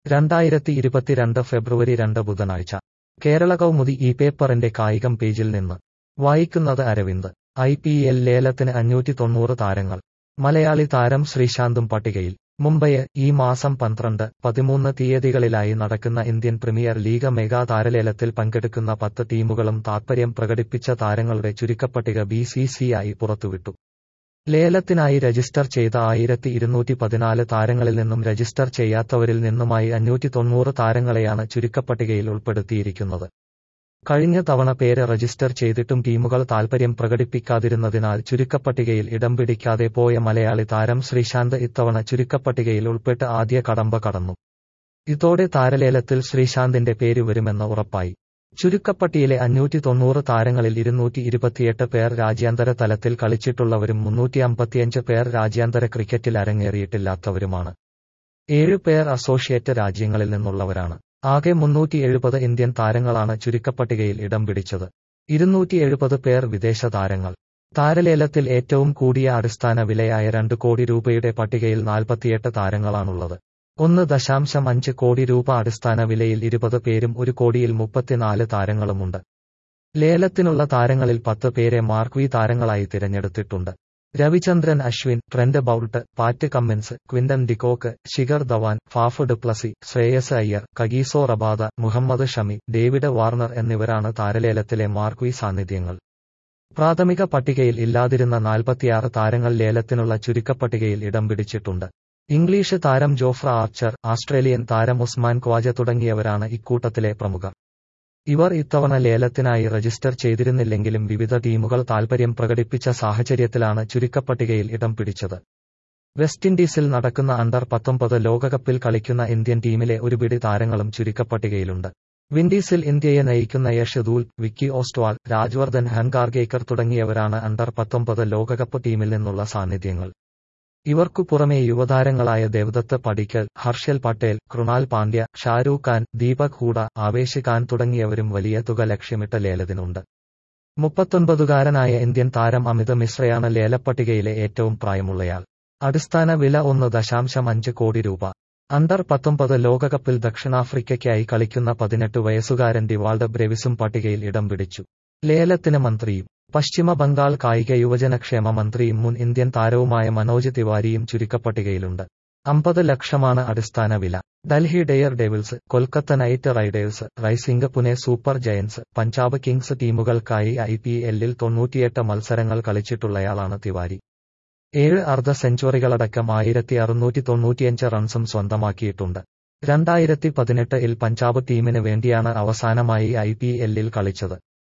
രണ്ടായിരത്തി ഇരുപത്തിരണ്ട് ഫെബ്രുവരി രണ്ട് ബുധനാഴ്ച കേരള കൗമുദി ഈ പേപ്പറിന്റെ കായികം പേജിൽ നിന്ന് വായിക്കുന്നത് അരവിന്ദ് ഐ പി എൽ ലേലത്തിന് അഞ്ഞൂറ്റി തൊണ്ണൂറ് താരങ്ങൾ മലയാളി താരം ശ്രീശാന്തും പട്ടികയിൽ മുംബൈ ഈ മാസം പന്ത്രണ്ട് പതിമൂന്ന് തീയതികളിലായി നടക്കുന്ന ഇന്ത്യൻ പ്രീമിയർ ലീഗ് മെഗാ താരലേലത്തിൽ പങ്കെടുക്കുന്ന പത്ത് ടീമുകളും താൽപര്യം പ്രകടിപ്പിച്ച താരങ്ങളുടെ ചുരുക്കപ്പട്ടിക ബി സി സി ഐ പുറത്തുവിട്ടു ലേലത്തിനായി രജിസ്റ്റർ ചെയ്ത ആയിരത്തി ഇരുന്നൂറ്റി പതിനാല് താരങ്ങളിൽ നിന്നും രജിസ്റ്റർ ചെയ്യാത്തവരിൽ നിന്നുമായി അഞ്ഞൂറ്റി തൊണ്ണൂറ് താരങ്ങളെയാണ് ചുരുക്കപ്പട്ടികയിൽ ഉൾപ്പെടുത്തിയിരിക്കുന്നത് കഴിഞ്ഞ തവണ പേര് രജിസ്റ്റർ ചെയ്തിട്ടും ടീമുകൾ താൽപര്യം പ്രകടിപ്പിക്കാതിരുന്നതിനാൽ ചുരുക്കപ്പട്ടികയിൽ ഇടം പിടിക്കാതെ പോയ മലയാളി താരം ശ്രീശാന്ത് ഇത്തവണ ചുരുക്കപ്പട്ടികയിൽ ഉൾപ്പെട്ട് ആദ്യ കടമ്പ കടന്നു ഇതോടെ താരലേലത്തിൽ ശ്രീശാന്തിന്റെ പേര് വരുമെന്ന് ഉറപ്പായി ചുരുക്കപ്പട്ടിയിലെ അഞ്ഞൂറ്റി തൊണ്ണൂറ് താരങ്ങളിൽ ഇരുന്നൂറ്റി ഇരുപത്തിയെട്ട് പേർ രാജ്യാന്തര തലത്തിൽ കളിച്ചിട്ടുള്ളവരും മുന്നൂറ്റി അമ്പത്തിയഞ്ച് പേർ രാജ്യാന്തര ക്രിക്കറ്റിൽ അരങ്ങേറിയിട്ടില്ലാത്തവരുമാണ് ഏഴ് പേർ അസോഷിയേറ്റ് രാജ്യങ്ങളിൽ നിന്നുള്ളവരാണ് ആകെ മുന്നൂറ്റി എഴുപത് ഇന്ത്യൻ താരങ്ങളാണ് ചുരുക്കപ്പട്ടികയിൽ ഇടം പിടിച്ചത് ഇരുന്നൂറ്റി എഴുപത് പേർ വിദേശ താരങ്ങൾ താരലേലത്തിൽ ഏറ്റവും കൂടിയ അടിസ്ഥാന വിലയായ രണ്ട് കോടി രൂപയുടെ പട്ടികയിൽ നാൽപ്പത്തിയെട്ട് താരങ്ങളാണുള്ളത് ഒന്ന് ദശാംശം അഞ്ച് കോടി രൂപ അടിസ്ഥാന വിലയിൽ ഇരുപത് പേരും ഒരു കോടിയിൽ മുപ്പത്തിനാല് താരങ്ങളുമുണ്ട് ലേലത്തിനുള്ള താരങ്ങളിൽ പത്ത് പേരെ മാർക്വി താരങ്ങളായി തിരഞ്ഞെടുത്തിട്ടുണ്ട് Ravichandran Ashwin Trent Boult Pat Cummins Quinton de Kock Shikhar Dhawan Faf du Plessis Shreyas Iyer Kagiso Rabada Muhammad Shami David Warner എന്നിവരാണ് താരലേലത്തിലെ മാർക്വി സാന്നിധ്യങ്ങൾ പ്രാഥമിക പട്ടികയിൽ ഇല്ലാതിരുന്ന നാൽപ്പത്തിയാറ് താരങ്ങൾ ലേലത്തിനുള്ള ചുരുക്കപ്പട്ടികയിൽ ഇടം പിടിച്ചിട്ടുണ്ട് ഇംഗ്ലീഷ് താരം ജോഫ്ര ആർച്ചർ ആസ്ട്രേലിയൻ താരം ഉസ്മാൻ ക്വാജ തുടങ്ങിയവരാണ് ഇക്കൂട്ടത്തിലെ പ്രമുഖർ ഇവർ ഇത്തവണ ലേലത്തിനായി രജിസ്റ്റർ ചെയ്തിരുന്നില്ലെങ്കിലും വിവിധ ടീമുകൾ താൽപര്യം പ്രകടിപ്പിച്ച സാഹചര്യത്തിലാണ് ചുരുക്കപ്പട്ടികയിൽ ഇടം പിടിച്ചത് വെസ്റ്റ് ഇൻഡീസിൽ നടക്കുന്ന അണ്ടർ പത്തൊമ്പത് ലോകകപ്പിൽ കളിക്കുന്ന ഇന്ത്യൻ ടീമിലെ ഒരു പിടി താരങ്ങളും ചുരുക്കപ്പട്ടികയിലുണ്ട് വിൻഡീസിൽ ഇന്ത്യയെ നയിക്കുന്ന യഷ് ദൂൽ വിക്കി ഓസ്റ്റ്വാൾ രാജ്വർദ്ധൻ ഹൻകാർഗേക്കർ തുടങ്ങിയവരാണ് അണ്ടർ പത്തൊമ്പത് ലോകകപ്പ് ടീമിൽ നിന്നുള്ള സാന്നിധ്യങ്ങൾ ഇവർക്കു പുറമെ യുവതാരങ്ങളായ ദേവദത്ത് പടിക്കൽ ഹർഷൽ പട്ടേൽ കൃണാൽ പാണ്ഡ്യ ഷാരൂഖ് ഖാൻ ദീപക് ഹൂഡ ആവേശ് ഖാൻ തുടങ്ങിയവരും വലിയ തുക ലക്ഷ്യമിട്ട ലേലത്തിനുണ്ട് മുപ്പത്തൊൻപതുകാരനായ ഇന്ത്യൻ താരം അമിത് മിശ്രയാണ് ലേലപ്പട്ടികയിലെ ഏറ്റവും പ്രായമുള്ളയാൾ അടിസ്ഥാന വില ഒന്ന് ദശാംശം അഞ്ച് കോടി രൂപ അണ്ടർ പത്തൊമ്പത് ലോകകപ്പിൽ ദക്ഷിണാഫ്രിക്കയ്ക്കായി കളിക്കുന്ന പതിനെട്ട് വയസ്സുകാരൻ ഡിവാൾഡ് ബ്രെവിസും പട്ടികയിൽ ഇടം പിടിച്ചു ലേലത്തിന് മന്ത്രിയും പശ്ചിമ ബംഗാൾ കായിക യുവജനക്ഷേമ മന്ത്രിയും മുൻ ഇന്ത്യൻ താരവുമായ മനോജ് തിവാരിയും ചുരുക്കപ്പട്ടികയിലുണ്ട് അമ്പത് ലക്ഷമാണ് അടിസ്ഥാന വില Delhi Daredevils Kolkata Knight Riders Rising Pune super giants Punjab Kings ടീമുകൾക്കായി ഐ പി എല്ലിൽ തൊണ്ണൂറ്റിയെട്ട് മത്സരങ്ങൾ കളിച്ചിട്ടുള്ളയാളാണ് തിവാരി ഏഴ് അർദ്ധ സെഞ്ചുറികളടക്കം ആയിരത്തി അറുന്നൂറ്റി തൊണ്ണൂറ്റിയഞ്ച് റൺസും സ്വന്തമാക്കിയിട്ടുണ്ട് രണ്ടായിരത്തി പതിനെട്ടിൽ പഞ്ചാബ് ടീമിന് വേണ്ടിയാണ് അവസാനമായി ഐ പി എല്ലിൽ കളിച്ചത്